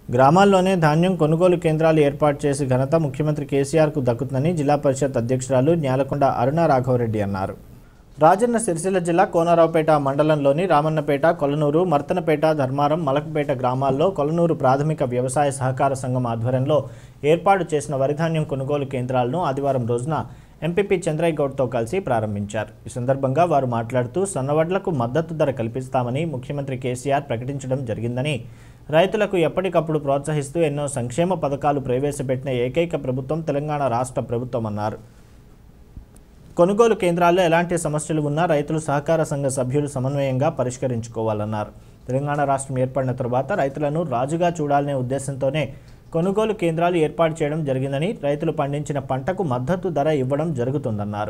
గ్రామాల్లోనే ధాన్యం కొనుగోలు కేంద్రాలు ఏర్పాటు చేసి ఘనత ముఖ్యమంత్రి కేసీఆర్కు దక్కుతుందని జిల్లా పరిషత్ అధ్యక్షురాలు న్యాలకొండ అరుణ రాఘవరెడ్డి అన్నారు రాజన్న సిరిసిల్ల జిల్లా కోనరావుపేట మండలంలోని రామన్నపేట కొలనూరు మర్తనపేట ధర్మారం మలకపేట గ్రామాల్లో కొలనూరు ప్రాథమిక వ్యవసాయ సహకార సంఘం ఆధ్వర్యంలో ఏర్పాటు చేసిన వరిధాన్యం కొనుగోలు కేంద్రాలను ఆదివారం రోజున ఎంపీపీ చంద్రయ్య గౌడ్తో కలిసి ప్రారంభించారు ఈ సందర్భంగా వారు మాట్లాడుతూ సన్నవడ్లకు మద్దతు ధర కల్పిస్తామని ముఖ్యమంత్రి కేసీఆర్ ప్రకటించడం జరిగిందని రైతులకు ఎప్పటికప్పుడు ప్రోత్సహిస్తూ ఎన్నో సంక్షేమ పథకాలు ప్రవేశపెట్టిన ఏకైక ప్రభుత్వం తెలంగాణ రాష్ట్ర ప్రభుత్వం అన్నారు కొనుగోలు కేంద్రాల్లో ఎలాంటి సమస్యలు ఉన్నా రైతులు సహకార సంఘ సభ్యులు సమన్వయంగా పరిష్కరించుకోవాలన్నారు తెలంగాణ రాష్ట్రం ఏర్పడిన తరువాత రైతులను రాజుగా చూడాలనే ఉద్దేశంతోనే కొనుగోలు కేంద్రాలు ఏర్పాటు చేయడం జరిగిందని రైతులు పండించిన పంటకు మద్దతు ధర ఇవ్వడం జరుగుతుందన్నారు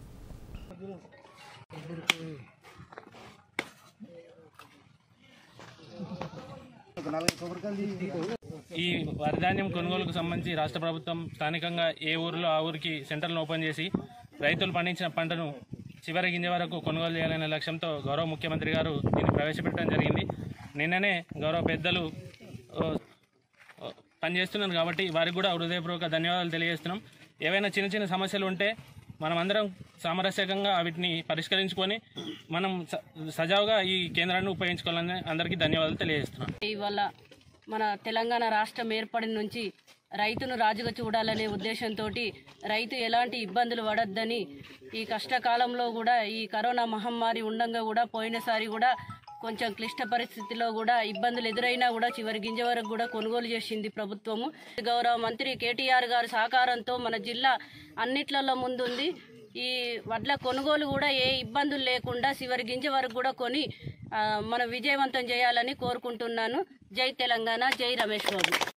ఈ వరిధాన్యం కొనుగోలుకు సంబంధించి రాష్ట్ర ప్రభుత్వం స్థానికంగా ఏ ఊరిలో ఆ ఊరికి సెంటర్లను ఓపెన్ చేసి రైతులు పండించిన పంటను చివరి గింజ వరకు కొనుగోలు చేయాలనే లక్ష్యంతో గౌరవ ముఖ్యమంత్రి గారు దీన్ని ప్రవేశపెట్టడం జరిగింది నిన్ననే గౌరవ పెద్దలు ఓ, ఓ, పనిచేస్తున్నారు కాబట్టి వారికి కూడా హృదయపూర్వక ధన్యవాదాలు తెలియజేస్తున్నాం ఏవైనా చిన్న చిన్న సమస్యలు ఉంటే మనం అందరం సామరస్యకంగా వీటిని పరిష్కరించుకొని మనం స- సజావుగా ఈ కేంద్రాన్ని ఉపయోగించుకోవాలని అందరికీ ధన్యవాదాలు తెలియజేస్తున్నాం ఇవాళ మన తెలంగాణ రాష్ట్రం ఏర్పడిన నుంచి రైతును రాజుగా చూడాలనే ఉద్దేశంతో రైతు ఎలాంటి ఇబ్బందులు పడొద్దని ఈ కష్టకాలంలో కూడా ఈ కరోనా మహమ్మారి ఉండంగా కూడా పోయినసారి కూడా కొంచెం క్లిష్ట పరిస్థితిలో కూడా ఇబ్బందులు ఎదురైనా కూడా చివరి గింజ వరకు కూడా కొనుగోలు చేసింది ప్రభుత్వము గౌరవ మంత్రి కేటీఆర్ గారి సహకారంతో మన జిల్లా అన్నిట్లలో ముందుంది ఈ వడ్ల కొనుగోలు కూడా ఏ ఇబ్బందులు లేకుండా చివరి గింజ వరకు కూడా కొని ఆ, మన విజయవంతం చేయాలని కోరుకుంటున్నాను జై తెలంగాణ జై రమేష్ బాబు